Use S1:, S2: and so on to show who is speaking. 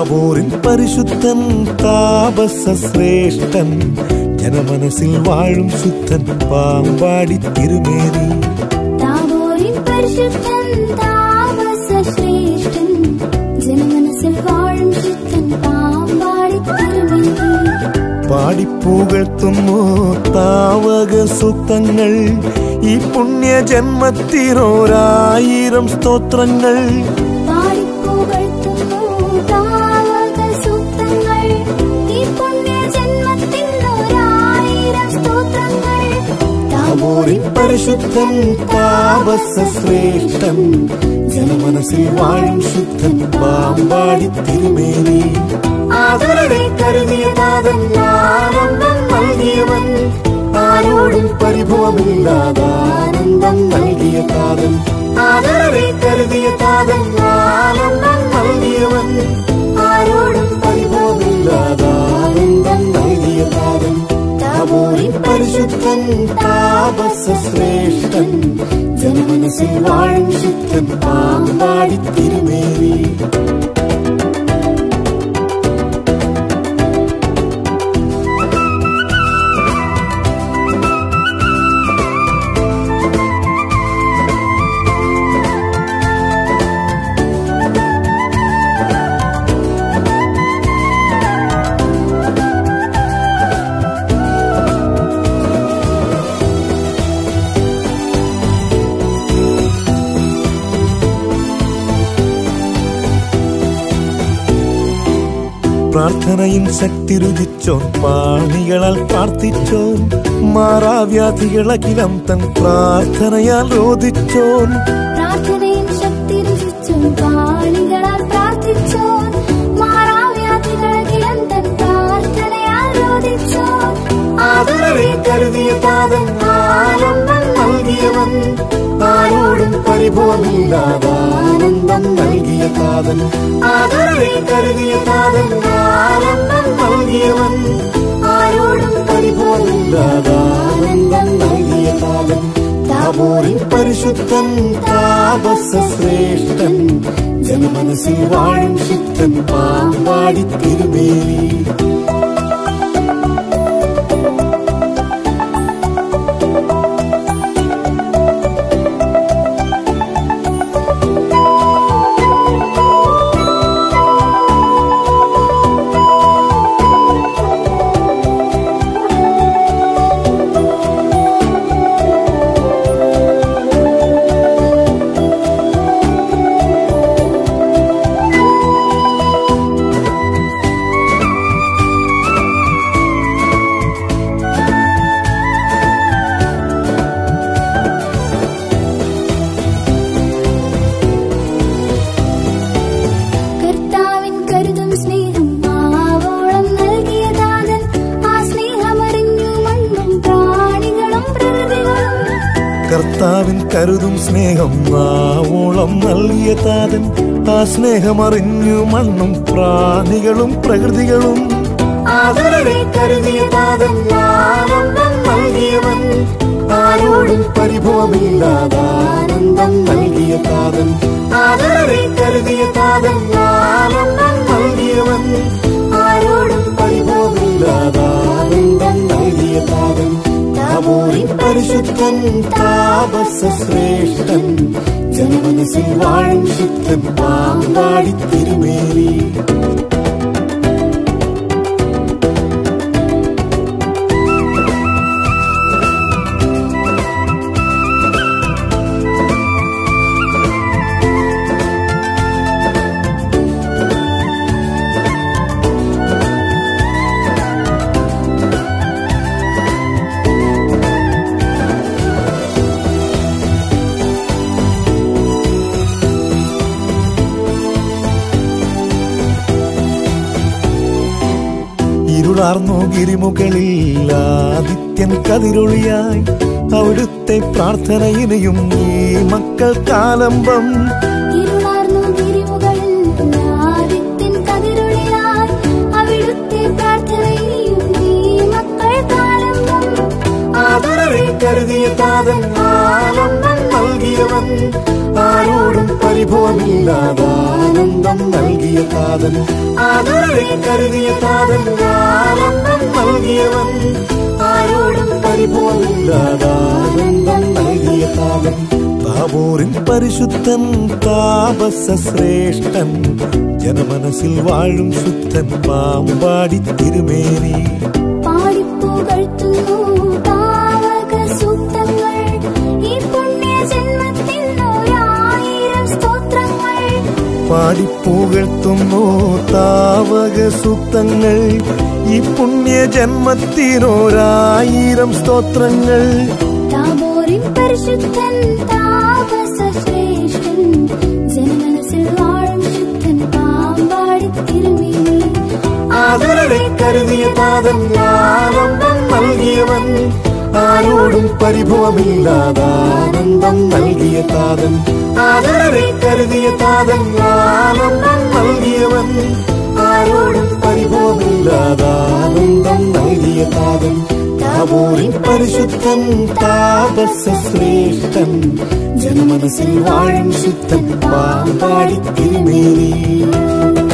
S1: താവൂരിൻ പരിശുദ്ധൻ താപസ ശ്രേഷ്ഠൻ ജനമനസ്സിൽ വാഴും ശുദ്ധൻ പാമ്പാടി തിരുമേനി
S2: താവോരിൻ പരിശുദ്ധൻ താമസ ശ്രേഷ്ഠൻ ജനമനസ്സിൽ വാഴും ശുദ്ധൻ പാമ്പാടി തിരുമേനി
S1: പാടിപ്പുകഴ്ത്തുന്നു താവക സൂക്തങ്ങൾ ഈ പുണ്യ ജന്മത്തിനോരായിരം സ്തോത്രങ്ങൾ
S2: പാടിപ്പുകഴ്ത്തുന്നു താവക സൂക്തങ്ങൾ ഈ പുണ്യ ജന്മത്തിൽ ഒരായിരം സ്തോത്രങ്ങൾ
S1: താവൂരിൻ പരിശുദ്ധൻ താപസ ശ്രേഷ്ഠൻ ജനമനസ്സിൽ വാഴും ശുദ്ധൻ പാമ്പാടി തിരുമേനി ആദരടെ കരുതിയ നാഥൻ ആനന്ദം നൽകിയവൻ ആരോടും പരിഭവമില്ലാതെ ആനന്ദം നൽകിയ താതൻ ആദരടെ കരുതിയ താതൻ ആനന്ദം നൽകിയവൻ ആരോടും പരിഭവമില്ലാതെ ആനന്ദം നൽകിയ താതൻ താപോരിൻ പരിശുദ്ധൻ താപസ ശ്രേഷ്ഠൻ ജനമനസ്സിൽ വാഴും ശുദ്ധൻ പാമ്പാടി തിരുമേനി പ്രാർത്ഥനയും ശക്തി രുചിച്ചോൻ പാണികളാൽ പ്രാർത്ഥിച്ചോൻ മാറാവ്യാധികളകിലം തൻ പ്രാർത്ഥനയാൽ രോധിച്ചോൻ
S2: പ്രാർത്ഥനയും ശക്തി രുചിച്ചും പാണികളാൽ പ്രാർത്ഥിച്ചോൻ മാറാവ്യാധികളകിലും തൻ പ്രാർത്ഥനയാൽ രോധിച്ചോൻ
S1: ആദരവെ കരുതിയ താതൻ ആലംബം നൽകിയവൻ ആരോടും പരിഭവമില്ലാതെ ആനന്ദം നൽകിയ താതൻ ആദരവെ കരുതിയ താതൻ ആലംബം നൽകിയവൻ ആരോടും പരിഭവമില്ലാതെ ആനന്ദം നൽകിയ താതൻ താപോരിൻ പരിശുദ്ധൻ താപസ ശ്രേഷ്ഠൻ ജനമനസ്സിൽ വാഴും ശുദ്ധൻ പാമ്പാടി തിരുമേനി
S2: കർത്താവിൻ കരുതും സ്നേഹം ആവോളം നൽകിയ ദാതൻ ആ സ്നേഹമറിഞ്ഞു മണ്ണും പ്രാണികളും പ്രകൃതികളും
S1: കർത്താവിൻ കരുതും സ്നേഹം നാവോളം നൽകിയ താതൻ ആ സ്നേഹമറിഞ്ഞു മണ്ണും പ്രാണികളും പ്രകൃതികളും ആദരവെ കരുതിയ താതൻ ആനന്ദം നൽകിയവൻ ആരോടും പരിഭവമില്ലാതെ ആനന്ദം നൽകിയ താതൻ ആദരവെ കരുതിയ താതൻ ആനന്ദം നൽകിയവൻ ആരോടും പരിഭവമില്ലാതെ ആനന്ദം നൽകിയ താതൻ താപോരിൻ പരിശുദ്ധൻ താപസ ശ്രേഷ്ഠൻ ജനമനസ്സിൽ വാഴും ശുദ്ധൻ പാമ്പാടി തിരുമേനി ഇരുളാർന്നു ഗിരിമുകളിൽ ആദിത്യൻ കതിരൊളിയായി അവിടുത്തെ പ്രാർത്ഥനയിനെയും ഈ മക്കൾ കാലംബം
S2: ഇരുളാർന്നു ഗിരിമുകളിൽ ആദിത്യൻ കതിരൊളിയായി അവിടുത്തെ പ്രാർത്ഥനയും നീ മക്കൾ കാലമ്പം
S1: ആദരവെ കരുതിയ താതൻ ആലംബം നൽകിയ നൽകിയവൻ ആരോടും പരിഭവമില്ലാതാനന്ദം നൽകിയ താതൻ ആദരവെ കരുതിയ താതൻ ആനന്ദം നൽകിയവൻ ആരോടും പരിഭവമില്ലാതാനന്ദം നൽകിയ താതൻ താബോറിൻ പരിശുദ്ധൻ താപസ ശ്രേഷ്ഠൻ ജനമനസ്സിൽ വാഴും ശുദ്ധൻ പാമ്പാടി തിരുമേനി
S2: പാടിപ്പുകഴ്ത്തുന്നു താവക സൂക്തങ്ങൾ ഈ പുണ്യ ജന്മത്തിനൊരായിരം സ്തോത്രങ്ങൾ
S1: പാടിപ്പുകഴ്ത്തുന്നു താവക സൂക്തങ്ങൾ ഈ പുണ്യ ജന്മത്തിനോരായിരം സ്തോത്രങ്ങൾ
S2: താബോറിൻ പരിശുദ്ധൻ താപസ ശ്രേഷ്ഠൻ ജനമനസ്സിൽ വാഴും ശുദ്ധൻ പാമ്പാടി തിരുമേനി
S1: ആദരവെ കരുതിയ താതൻ ആനന്ദം നൽകിയവൻ ആരോടും പരിഭവമില്ലാതാനന്ദം നൽകിയ താതൻ ആദരവെ കരുതിയ താതൻ ആനന്ദം നൽകിയവൻ ആരോടും പരിഭവമില്ലാതാനന്ദം നൽകിയ താതൻ താബോറിൻ പരിശുദ്ധൻ താപസ ശ്രേഷ്ഠൻ ജനമനസ്സിൽ വാഴും ശുദ്ധൻ പാമ്പാടി തിരുമേനി